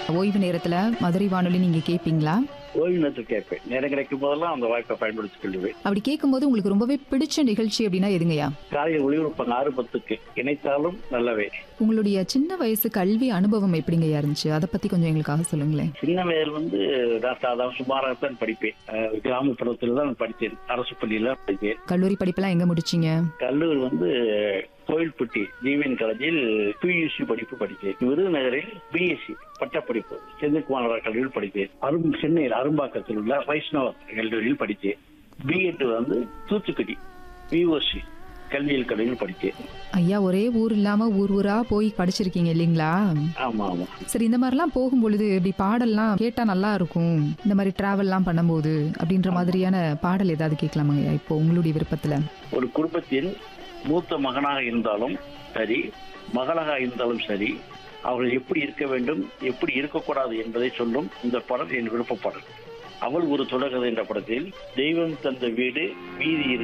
ஓய்வு நேரத்துல மதுரை வானொலி நீங்க கேட்பீங்களா ஓய்வு நேரத்தில் கேட்பேன் நேரம் கிடைக்கும் போதெல்லாம் அந்த வாய்ப்பை பயன்படுத்திக் கொள்வேன் அப்படி கேட்கும்போது உங்களுக்கு ரொம்பவே பிடிச்ச நிகழ்ச்சி அப்படின்னா எதுங்கய்யா காலையில் ஒளிபரப்பாங்க ஆறு பத்துக்கு இணைத்தாலும் நல்லவே உங்களுடைய சின்ன வயசு கல்வி அனுபவம் எப்படிங்கய்யா இருந்துச்சு அதை பத்தி கொஞ்சம் எங்களுக்காக சொல்லுங்களேன் சின்ன வயதில் வந்து நான் சாதாரண சுமாராகத்தான் படிப்பேன் அஹ் கிராமப்புறத்தில் தான் படித்தேன் அரசு பள்ளியில படித்தேன் கல்லூரி படிப்பெல்லாம் எங்க முடிச்சீங்க கல்லூரி வந்து கோயில்பட்டி ஜீவன் காலேஜில் பியூசி படிப்பு படித்தேன் விருதுநகரில் பிஎஸ்சி பட்டப்படிப்பு செந்தில்குமார் கல்லூரியில் படித்தேன் அரும் சென்னையில் அரும்பாக்கத்தில் உள்ள வைஷ்ணவர் கல்லூரியில் படித்தேன் பிஎட் வந்து தூத்துக்குடி பிஓசி கல்வியியல் கல்லூரியில் படித்தேன் ஐயா ஒரே ஊர் இல்லாம ஊர் ஊரா போய் படிச்சிருக்கீங்க இல்லைங்களா ஆமா ஆமா சரி இந்த மாதிரிலாம் போகும்பொழுது இப்படி பாடல்லாம் கேட்டா நல்லா இருக்கும் இந்த மாதிரி டிராவல்லாம் பண்ணும்போது அப்படின்ற மாதிரியான பாடல் ஏதாவது கேட்கலாமாங்கய்யா இப்போ உங்களுடைய விருப்பத்துல ஒரு குடும்பத்தின் மூத்த மகனாக இருந்தாலும் சரி மகளாக இருந்தாலும் சரி அவர்கள் எப்படி இருக்க வேண்டும் எப்படி இருக்கக்கூடாது என்பதை சொல்லும் இந்த பாடல் என் விருப்ப பாடல் அவள் ஒரு தொடர்கதை என்ற படத்தில் தெய்வம் தந்த வீடு வீதி